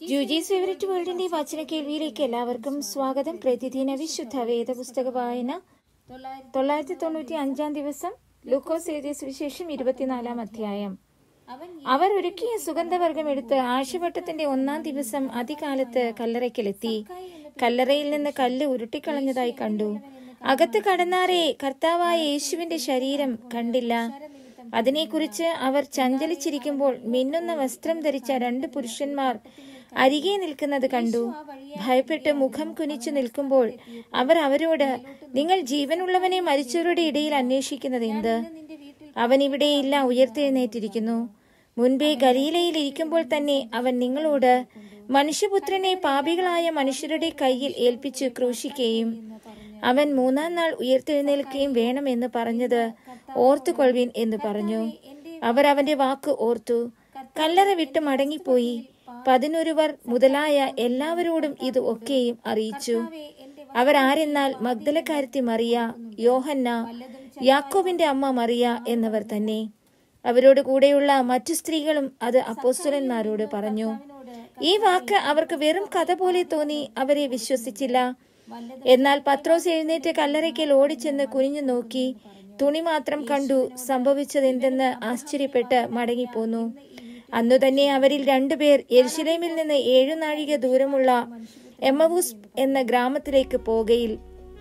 ജൂജീസ് favourite വേൾഡിന്റെ വചന കേൾവിയിലേക്ക് എല്ലാവർക്കും സ്വാഗതം പ്രതിദിന വിശുദ്ധ വേദ പുസ്തക വായന തൊള്ളായിരത്തി തൊണ്ണൂറ്റി അഞ്ചാം ദിവസം ലൂക്കോസ് എഴുതിയ സുവിശേഷം ഇരുപത്തിനാലാം അധ്യായം അവർ ഒരുക്കിയ സുഗന്ധവർഗം എടുത്ത് ആഴ്ചവട്ടത്തിന്റെ ഒന്നാം ദിവസം അതികാലത്ത് കല്ലറയ്ക്കലെത്തി കല്ലറയിൽ നിന്ന് കല്ല് ഉരുട്ടിക്കളഞ്ഞതായി കണ്ടു അകത്ത് കടന്നാറെ കർത്താവായ യേശുവിന്റെ ശരീരം കണ്ടില്ല അതിനെക്കുറിച്ച് അവർ ചഞ്ചലിച്ചിരിക്കുമ്പോൾ മിന്നുന്ന വസ്ത്രം ധരിച്ച രണ്ട് പുരുഷന്മാർ അരികെ നിൽക്കുന്നത് കണ്ടു ഭയപ്പെട്ട് മുഖം കുനിച്ചു നിൽക്കുമ്പോൾ അവർ അവരോട് നിങ്ങൾ ജീവനുള്ളവനെ മരിച്ചവരുടെ ഇടയിൽ അന്വേഷിക്കുന്നത് എന്ത് അവൻ ഇവിടെയില്ല ഉയർത്തെഴുന്നേറ്റിരിക്കുന്നു മുൻപേ ഗലീലയിൽ ഇരിക്കുമ്പോൾ തന്നെ അവൻ നിങ്ങളോട് മനുഷ്യപുത്രനെ പാപികളായ മനുഷ്യരുടെ കയ്യിൽ ഏൽപ്പിച്ചു ക്രൂശിക്കുകയും അവൻ മൂന്നാം നാൾ ഉയർത്തെഴുന്നേൽക്കുകയും വേണമെന്ന് പറഞ്ഞത് ഓർത്തുകൊള്ളുവിൻ എന്ന് പറഞ്ഞു അവർ അവന്റെ വാക്ക് ഓർത്തു കല്ലറ വിട്ട് മടങ്ങിപ്പോയി പതിനൊരുവർ മുതലായ എല്ലാവരോടും ഇത് ഒക്കെയും അറിയിച്ചു അവർ ആരെന്നാൽ മഗ്ദലക്കാരത്തി മറിയ യോഹന്ന യാക്കോബിന്റെ അമ്മ മറിയ എന്നിവർ തന്നെ അവരോട് കൂടെയുള്ള മറ്റു സ്ത്രീകളും അത് അപ്പോസ്തലന്മാരോട് പറഞ്ഞു ഈ വാക്ക് അവർക്ക് വെറും കഥ പോലെ തോന്നി അവരെ വിശ്വസിച്ചില്ല എന്നാൽ പത്രോസ് എഴുന്നേറ്റ് കല്ലറയ്ക്കൽ ഓടിച്ചെന്ന് കുനിഞ്ഞു നോക്കി തുണി മാത്രം കണ്ടു സംഭവിച്ചത് എന്തെന്ന് ആശ്ചര്യപ്പെട്ട് മടങ്ങിപ്പോന്നു അന്നു തന്നെ അവരിൽ രണ്ടുപേർ എരുശലേമിൽ നിന്ന് ഏഴു നാഴിക ദൂരമുള്ള എമ്മവൂസ് എന്ന ഗ്രാമത്തിലേക്ക് പോകയിൽ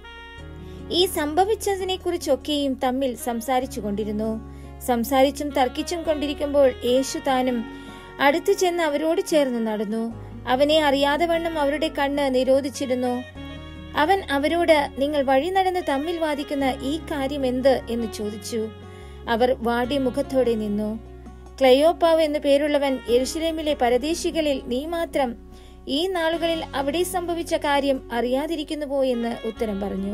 ഈ സംഭവിച്ചതിനെ കുറിച്ചൊക്കെയും തമ്മിൽ സംസാരിച്ചു കൊണ്ടിരുന്നു സംസാരിച്ചും തർക്കിച്ചും കൊണ്ടിരിക്കുമ്പോൾ യേശു താനും അടുത്തു ചെന്ന് അവരോട് ചേർന്ന് നടന്നു അവനെ അറിയാതെ വണ്ണം അവരുടെ കണ്ണ് നിരോധിച്ചിരുന്നു അവൻ അവരോട് നിങ്ങൾ വഴി നടന്ന് തമ്മിൽ വാദിക്കുന്ന ഈ കാര്യം എന്ത് എന്ന് ചോദിച്ചു അവർ വാടിയ മുഖത്തോടെ നിന്നു ക്ലയോപ്പാവ് എന്നു പേരുള്ളവൻ യെരുശലേമിലെ പരദേശികളിൽ നീ മാത്രം ഈ നാളുകളിൽ അവിടെ സംഭവിച്ച കാര്യം അറിയാതിരിക്കുന്നുവോ എന്ന് ഉത്തരം പറഞ്ഞു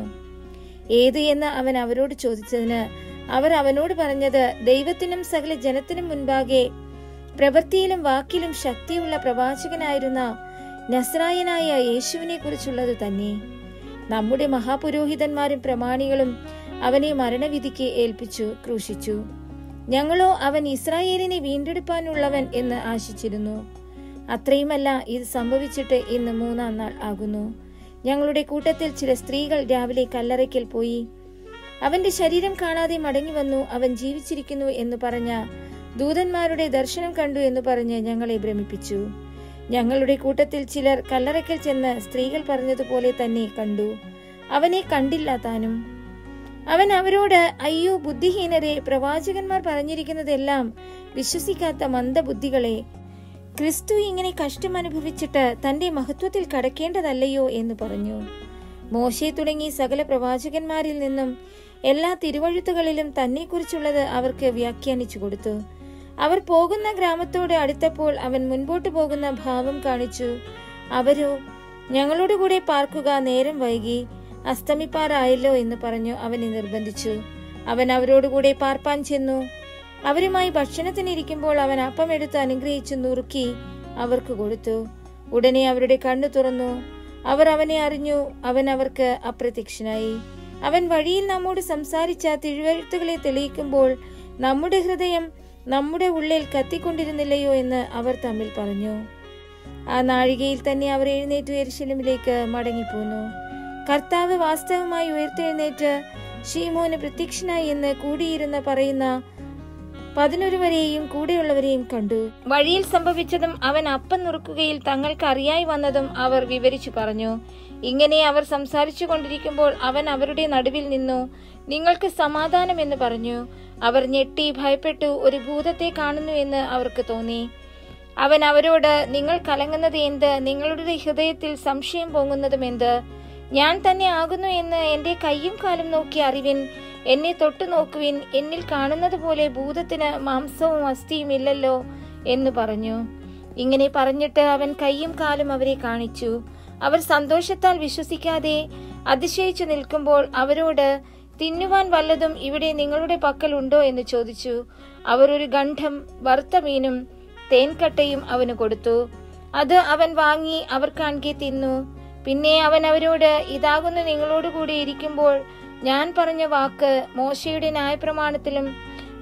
ഏത് എന്ന് അവൻ അവരോട് ചോദിച്ചതിന് അവർ അവനോട് പറഞ്ഞത് ദൈവത്തിനും സകല ജനത്തിനും മുൻപാകെ പ്രവൃത്തിയിലും വാക്കിലും ശക്തിയുള്ള പ്രവാചകനായിരുന്ന നസ്രായനായ യേശുവിനെ കുറിച്ചുള്ളത് തന്നെ നമ്മുടെ മഹാപുരോഹിതന്മാരും പ്രമാണികളും അവനെ മരണവിധിക്ക് ഏൽപ്പിച്ചു ക്രൂശിച്ചു ഞങ്ങളോ അവൻ ഇസ്രായേലിനെ വീണ്ടെടുപ്പാനുള്ളവൻ എന്ന് ആശിച്ചിരുന്നു അത്രയുമല്ല ഇത് സംഭവിച്ചിട്ട് ഇന്ന് മൂന്നാം നാൾ ആകുന്നു ഞങ്ങളുടെ കൂട്ടത്തിൽ ചില സ്ത്രീകൾ രാവിലെ കല്ലറയ്ക്കൽ പോയി അവന്റെ ശരീരം കാണാതെ മടങ്ങി വന്നു അവൻ ജീവിച്ചിരിക്കുന്നു എന്ന് പറഞ്ഞ ദൂതന്മാരുടെ ദർശനം കണ്ടു എന്ന് പറഞ്ഞ് ഞങ്ങളെ ഭ്രമിപ്പിച്ചു ഞങ്ങളുടെ കൂട്ടത്തിൽ ചിലർ കല്ലറയ്ക്കൽ ചെന്ന് സ്ത്രീകൾ പറഞ്ഞതുപോലെ തന്നെ കണ്ടു അവനെ കണ്ടില്ല താനും അവൻ അവരോട് അയ്യോ ബുദ്ധിഹീനരെ പ്രവാചകന്മാർ പറഞ്ഞിരിക്കുന്നതെല്ലാം വിശ്വസിക്കാത്ത മന്ദബുദ്ധികളെ ക്രിസ്തു ഇങ്ങനെ കഷ്ടം അനുഭവിച്ചിട്ട് തന്റെ മഹത്വത്തിൽ കടക്കേണ്ടതല്ലയോ എന്ന് പറഞ്ഞു മോശെ തുടങ്ങി സകല പ്രവാചകന്മാരിൽ നിന്നും എല്ലാ തിരുവഴുത്തുകളിലും തന്നെക്കുറിച്ചുള്ളത് അവർക്ക് വ്യാഖ്യാനിച്ചു കൊടുത്തു അവർ പോകുന്ന ഗ്രാമത്തോട് അടുത്തപ്പോൾ അവൻ മുൻപോട്ട് പോകുന്ന ഭാവം കാണിച്ചു അവരോ ഞങ്ങളോട് കൂടെ പാർക്കുക നേരം വൈകി അസ്തമിപ്പാറായല്ലോ എന്ന് പറഞ്ഞു അവനെ നിർബന്ധിച്ചു അവൻ അവരോടുകൂടെ പാർപ്പാൻ ചെന്നു അവരുമായി ഭക്ഷണത്തിനിരിക്കുമ്പോൾ അവൻ അപ്പമെടുത്ത് അനുഗ്രഹിച്ചു നുറുക്കി അവർക്ക് കൊടുത്തു ഉടനെ അവരുടെ കണ്ണു തുറന്നു അവർ അവനെ അറിഞ്ഞു അവൻ അവർക്ക് അപ്രത്യക്ഷനായി അവൻ വഴിയിൽ നമ്മോട് സംസാരിച്ച തിരുവഴുത്തുകളെ തെളിയിക്കുമ്പോൾ നമ്മുടെ ഹൃദയം നമ്മുടെ ഉള്ളിൽ കത്തിക്കൊണ്ടിരുന്നില്ലയോ എന്ന് അവർ തമ്മിൽ പറഞ്ഞു ആ നാഴികയിൽ തന്നെ അവർ എഴുന്നേറ്റ് എരിശലമിലേക്ക് മടങ്ങിപ്പോന്നു കർത്താവ് വാസ്തവമായി ഉയർത്തെഴുന്നേറ്റ് ഷീമോന് പ്രത്യക്ഷനായി എന്ന് കൂടിയിരുന്ന് പറയുന്ന പതിനൊരുവരെയും കൂടെയുള്ളവരെയും കണ്ടു വഴിയിൽ സംഭവിച്ചതും അവൻ അപ്പം നുറുക്കുകയിൽ തങ്ങൾക്ക് അറിയായി വന്നതും അവർ വിവരിച്ചു പറഞ്ഞു ഇങ്ങനെ അവർ സംസാരിച്ചു കൊണ്ടിരിക്കുമ്പോൾ അവൻ അവരുടെ നടുവിൽ നിന്നു നിങ്ങൾക്ക് സമാധാനം എന്ന് പറഞ്ഞു അവർ ഞെട്ടി ഭയപ്പെട്ടു ഒരു ഭൂതത്തെ കാണുന്നു എന്ന് അവർക്ക് തോന്നി അവൻ അവരോട് നിങ്ങൾ കലങ്ങുന്നത് എന്ത് നിങ്ങളുടെ ഹൃദയത്തിൽ സംശയം പൊങ്ങുന്നതും എന്ത് ഞാൻ തന്നെ ആകുന്നു എന്ന് എന്റെ കൈയും കാലും നോക്കി അറിവിൻ എന്നെ തൊട്ടു നോക്കുവിൻ എന്നിൽ കാണുന്നത് പോലെ ഭൂതത്തിന് മാംസവും അസ്ഥിയും ഇല്ലല്ലോ എന്ന് പറഞ്ഞു ഇങ്ങനെ പറഞ്ഞിട്ട് അവൻ കൈയും കാലും അവരെ കാണിച്ചു അവർ സന്തോഷത്താൽ വിശ്വസിക്കാതെ അതിശയിച്ചു നിൽക്കുമ്പോൾ അവരോട് തിന്നുവാൻ വല്ലതും ഇവിടെ നിങ്ങളുടെ പക്കൽ ഉണ്ടോ എന്ന് ചോദിച്ചു അവർ ഒരു ഗണ്ഠം വറുത്ത മീനും തേൻകട്ടയും അവന് കൊടുത്തു അത് അവൻ വാങ്ങി അവർ കാണിക്കെ തിന്നു പിന്നെ അവൻ അവരോട് ഇതാകുന്നു നിങ്ങളോട് കൂടി ഇരിക്കുമ്പോൾ ഞാൻ പറഞ്ഞ വാക്ക് മോശയുടെ ന്യായപ്രമാണത്തിലും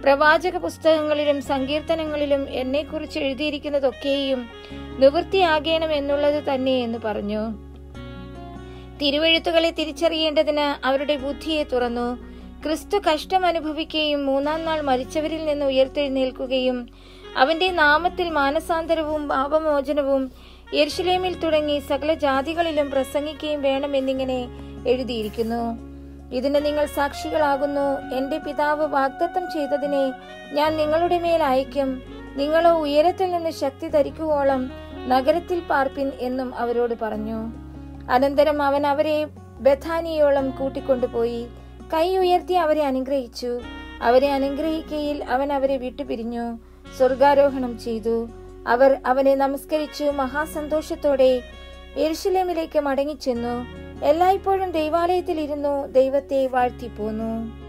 പ്രവാചക പുസ്തകങ്ങളിലും സങ്കീർത്തനങ്ങളിലും എന്നെക്കുറിച്ച് എഴുതിയിരിക്കുന്നതൊക്കെയും നിവൃത്തിയാകേണം എന്നുള്ളത് തന്നെ എന്ന് പറഞ്ഞു തിരുവെഴുത്തുകളെ തിരിച്ചറിയേണ്ടതിന് അവരുടെ ബുദ്ധിയെ തുറന്നു ക്രിസ്തു കഷ്ടം അനുഭവിക്കുകയും മൂന്നാം നാൾ മരിച്ചവരിൽ നിന്ന് ഉയർത്തെഴുന്നേൽക്കുകയും അവന്റെ നാമത്തിൽ മാനസാന്തരവും പാപമോചനവും യെരുശലേമിൽ തുടങ്ങി സകല ജാതികളിലും പ്രസംഗിക്കുകയും വേണമെന്നിങ്ങനെ എഴുതിയിരിക്കുന്നു ഇതിന് നിങ്ങൾ സാക്ഷികളാകുന്നു എന്റെ പിതാവ് വാഗ്ദത്തം ചെയ്തതിനെ ഞാൻ നിങ്ങളുടെ മേൽ അയക്കും നിങ്ങളോ ഉയരത്തിൽ നിന്ന് ശക്തി ധരിക്കുവോളം നഗരത്തിൽ പാർപ്പിൻ എന്നും അവരോട് പറഞ്ഞു അനന്തരം അവൻ അവരെ ബഥാനിയോളം കൂട്ടിക്കൊണ്ടുപോയി കൈ ഉയർത്തി അവരെ അനുഗ്രഹിച്ചു അവരെ അനുഗ്രഹിക്കയിൽ അവൻ അവരെ വിട്ടുപിരിഞ്ഞു സ്വർഗാരോഹണം ചെയ്തു അവർ അവനെ നമസ്കരിച്ചു മഹാസന്തോഷത്തോടെ എരുശലേമിലേക്ക് മടങ്ങിച്ചെന്നു എല്ലായ്പ്പോഴും ദൈവാലയത്തിൽ ഇരുന്നു ദൈവത്തെ വാഴ്ത്തിപ്പോന്നു